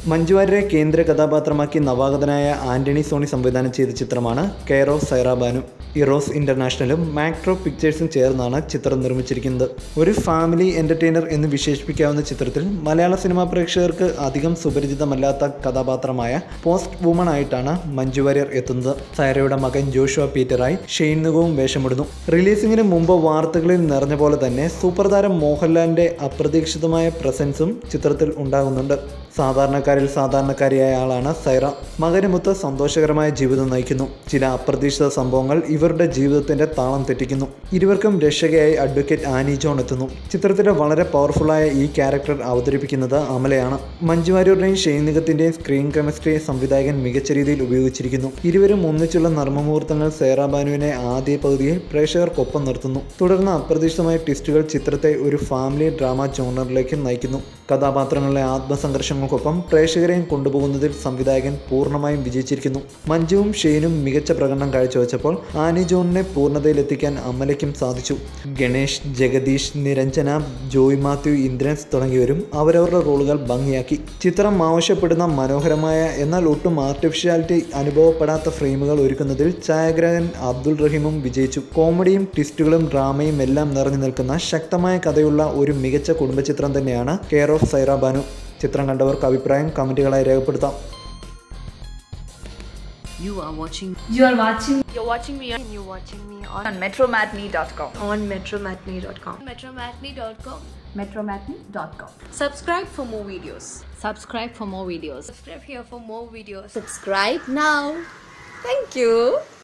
മഞ്ജു വാര്യരെ കേന്ദ്ര കഥാപാത്രമാക്കി നവാഗതനായ ആന്റണി സോണി സംവിധാനം ചെയ്ത ചിത്രമാണ് care of Saira Banu Eros ഇന്റർനാഷണലും മാക്ട്രോ പിക്ചേഴ്സും ചേർന്നാണ് ചിത്രം നിർമ്മിച്ചിരിക്കുന്നത് ഒരു ഫാമിലി എന്റർടൈനർ എന്ന് വിശേഷിപ്പിക്കാവുന്ന ചിത്രത്തിൽ മലയാള സിനിമാ പ്രേക്ഷകർക്ക് അധികം സുപരിചിതമല്ലാത്ത കഥാപാത്രമായ പോസ്റ്റ് വുമൺ ആയിട്ടാണ് മഞ്ജു വാര്യർ എത്തുന്നത് സൈറയുടെ മകൻ ജോഷുവ പീറ്ററായി ഷെയ്ൻ നിഗവും വേഷമിടുന്നു റിലീസിംഗിന് മുമ്പ് വാർത്തകളിൽ നിറഞ്ഞ പോലെ തന്നെ സൂപ്പർ താരം മോഹൻലാലിന്റെ അപ്രതീക്ഷിതമായ പ്രസൻസും ചിത്രത്തിൽ ഉണ്ടാകുന്നുണ്ട് സാധാരണക്കാരിൽ സാധാരണക്കാരിയായ ആളാണ് സൈറ മകനുമൊത്ത് സന്തോഷകരമായ ജീവിതം നയിക്കുന്നു ചില അപ്രതീക്ഷിത സംഭവങ്ങൾ ഇവരുടെ ജീവിതത്തിന്റെ താളം തെറ്റിക്കുന്നു ഇരുവർക്കും രക്ഷകയായി അഡ്വക്കേറ്റ് ആനി ജോൺ എത്തുന്നു ചിത്രത്തിലെ വളരെ പവർഫുള്ളായ ഈ ക്യാരക്ടർ അവതരിപ്പിക്കുന്നത് അമലയാണ് മഞ്ജു വാര്യരുടെയും ഷെയ്നികത്തിന്റെയും സ്ക്രീൻ കെമിസ്ട്രി സംവിധായകൻ മികച്ച രീതിയിൽ ഉപയോഗിച്ചിരിക്കുന്നു ഇരുവരും ഒന്നിച്ചുള്ള നർമ്മമുഹൂർത്തങ്ങൾ സേറ ബാനുവിനെ ആദ്യ പകുതിയിൽ പ്രേക്ഷകർക്കൊപ്പം നിർത്തുന്നു തുടർന്ന് അപ്രതീക്ഷിതമായ ട്വിസ്റ്റുകൾ ചിത്രത്തെ ഒരു ഫാമിലി ഡ്രാമ ജോണറിലേക്ക് നയിക്കുന്നു കഥാപാത്രങ്ങളിലെ ആത്മസംഘർഷങ്ങൾക്കൊപ്പം പ്രേക്ഷകരെയും കൊണ്ടുപോകുന്നതിൽ സംവിധായകൻ പൂർണ്ണമായും വിജയിച്ചിരിക്കുന്നു മഞ്ജുവും ഷെയ്നും മികച്ച പ്രകടനം കാഴ്ചവെച്ചപ്പോൾ ആനി ജോണിനെ പൂർണ്ണതയിലെത്തിക്കാൻ അമലയ്ക്കും സാധിച്ചു ഗണേഷ് ജഗദീഷ് നിരഞ്ജന ജോയ് മാത്യു ഇന്ദ്രൻസ് തുടങ്ങിയവരും അവരവരുടെ റോളുകൾ ഭംഗിയാക്കി ചിത്രം ആവശ്യപ്പെടുന്ന മനോഹരമായ എന്നാൽ ഒട്ടും ആർട്ടിഫിഷ്യാലിറ്റി അനുഭവപ്പെടാത്ത ഫ്രെയിമുകൾ ഒരുക്കുന്നതിൽ ഛായാഗ്രഹകൻ അബ്ദുൾ റഹീമും വിജയിച്ചു കോമഡിയും ട്വിസ്റ്റുകളും ഡ്രാമയും എല്ലാം നിറഞ്ഞു നിൽക്കുന്ന ശക്തമായ കഥയുള്ള ഒരു മികച്ച കുടുംബചിത്രം തന്നെയാണ് കെയർ ഓഫ് സൈറ ബാനു ചിത്രം കണ്ടവർക്ക് അഭിപ്രായം കമൻറ്റുകളായി രേഖപ്പെടുത്താം You are watching You are watching You're watching me and you're watching me on, on metromatney.com. on metromatney.com. Metromatney.com. metromatney.com. Subscribe for more videos. Subscribe for more videos. Subscribe here for more videos. Subscribe now. Thank you.